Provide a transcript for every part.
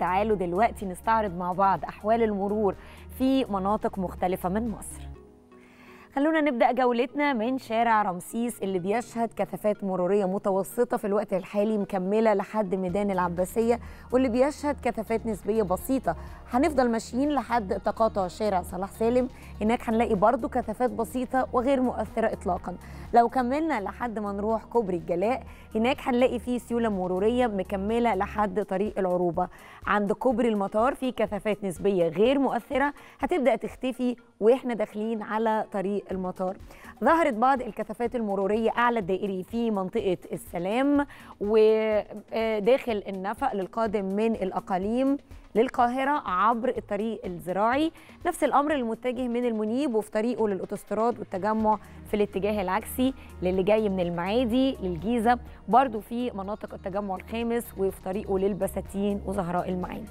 تعالوا دلوقتي نستعرض مع بعض أحوال المرور في مناطق مختلفة من مصر خلونا نبدأ جولتنا من شارع رمسيس اللي بيشهد كثافات مرورية متوسطة في الوقت الحالي مكملة لحد ميدان العباسية واللي بيشهد كثافات نسبية بسيطة هنفضل ماشيين لحد تقاطع شارع صلاح سالم هناك هنلاقي برضو كثافات بسيطة وغير مؤثرة إطلاقا لو كملنا لحد ما نروح كوبري الجلاء هناك هنلاقي فيه سيولة مرورية مكملة لحد طريق العروبة عند كوبري المطار في كثافات نسبية غير مؤثرة هتبدأ تختفي وإحنا داخلين على طريق المطار ظهرت بعض الكثافات المرورية أعلى الدائري في منطقة السلام وداخل النفق للقادم من الأقاليم للقاهرة عبر الطريق الزراعي نفس الأمر المتجه من المنيب وفي طريقه للأوتوستراد والتجمع في الاتجاه العكسي للي جاي من المعادي للجيزة برضو في مناطق التجمع الخامس وفي طريقه للبساتين وزهراء المعادي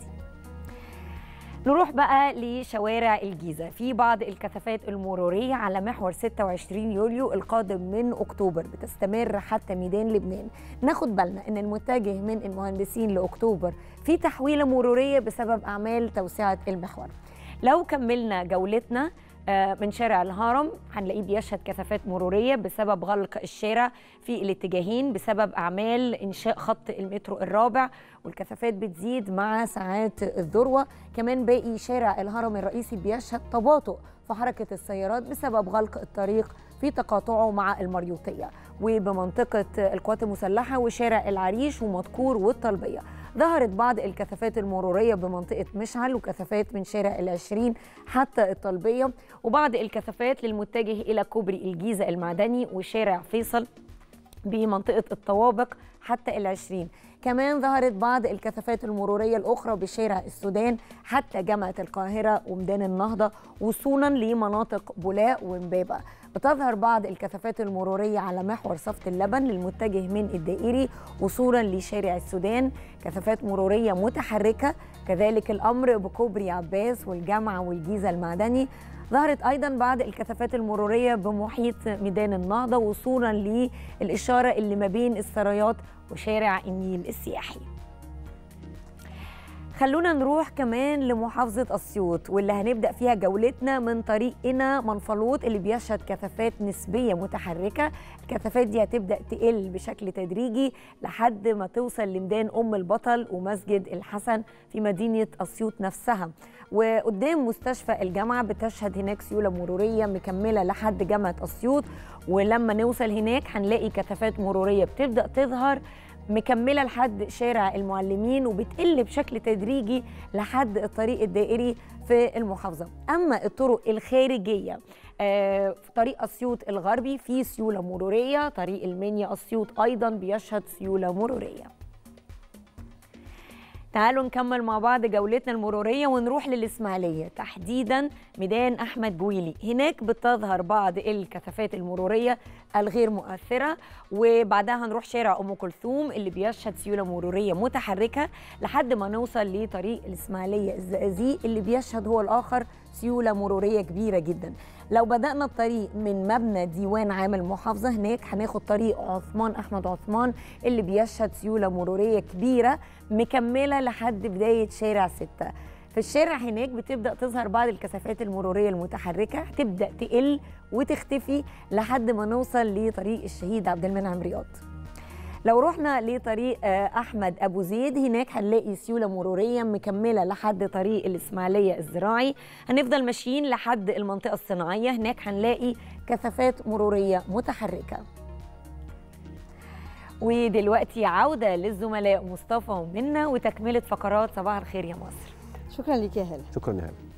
نروح بقى لشوارع الجيزة في بعض الكثافات المرورية على محور 26 يوليو القادم من أكتوبر بتستمر حتى ميدان لبنان ناخد بالنا أن المتجه من المهندسين لأكتوبر في تحويلة مرورية بسبب أعمال توسعة المحور لو كملنا جولتنا من شارع الهرم هنلاقيه بيشهد كثافات مرورية بسبب غلق الشارع في الاتجاهين بسبب أعمال إنشاء خط المترو الرابع والكثافات بتزيد مع ساعات الذروة كمان باقي شارع الهرم الرئيسي بيشهد تباطؤ في حركة السيارات بسبب غلق الطريق في تقاطعه مع المريوطية وبمنطقة القوات المسلحة وشارع العريش ومدكور والطلبية ظهرت بعض الكثافات المرورية بمنطقة مشعل وكثافات من شارع العشرين حتى الطلبية وبعض الكثافات للمتجه إلى كوبري الجيزة المعدني وشارع فيصل بمنطقة الطوابق حتى العشرين كمان ظهرت بعض الكثافات المرورية الأخرى بشارع السودان حتى جامعة القاهرة وميدان النهضة وصولا لمناطق بولاق ومبابة بتظهر بعض الكثافات المرورية على محور صفت اللبن للمتجه من الدائري وصولا لشارع السودان كثافات مرورية متحركة كذلك الأمر بكوبري عباس والجامعة والجيزة المعدني ظهرت ايضا بعض الكثافات المروريه بمحيط ميدان النهضه وصولا للاشاره اللي ما بين السرايات وشارع النيل السياحي خلونا نروح كمان لمحافظة أسيوط واللي هنبدأ فيها جولتنا من طريقنا منفلوط اللي بيشهد كثافات نسبية متحركة الكثافات دي هتبدأ تقل بشكل تدريجي لحد ما توصل لميدان أم البطل ومسجد الحسن في مدينة أسيوط نفسها وقدام مستشفى الجامعة بتشهد هناك سيولة مرورية مكملة لحد جامعة أسيوط ولما نوصل هناك هنلاقي كثافات مرورية بتبدأ تظهر مكملة لحد شارع المعلمين وبتقل بشكل تدريجي لحد الطريق الدائري في المحافظة أما الطرق الخارجية آه في طريق أسيوط الغربي في سيولة مرورية طريق المنيا أسيوط أيضا بيشهد سيولة مرورية تعالوا نكمل مع بعض جولتنا المرورية ونروح للإسماعيلية تحديدا ميدان أحمد جويلي هناك بتظهر بعض الكثافات المرورية الغير مؤثرة وبعدها هنروح شارع أم كلثوم اللي بيشهد سيولة مرورية متحركة لحد ما نوصل لطريق الإسماعيلية الزقازيق اللي بيشهد هو الآخر سيولة مرورية كبيرة جدا لو بدأنا الطريق من مبنى ديوان عام المحافظة هناك هناخد طريق عثمان أحمد عثمان اللي بيشهد سيولة مرورية كبيرة مكملة لحد بداية شارع ستة في الشارع هناك بتبدا تظهر بعض الكثافات المروريه المتحركه هتبدا تقل وتختفي لحد ما نوصل لطريق الشهيد عبد المنعم رياض لو رحنا لطريق احمد ابو زيد هناك هنلاقي سيوله مروريه مكمله لحد طريق الاسماعيليه الزراعي هنفضل ماشيين لحد المنطقه الصناعيه هناك هنلاقي كثافات مروريه متحركه ودلوقتي عوده للزملاء مصطفى ومنى وتكمله فقرات صباح الخير يا مصر شكرا لك يا هلا شكرا يا هلا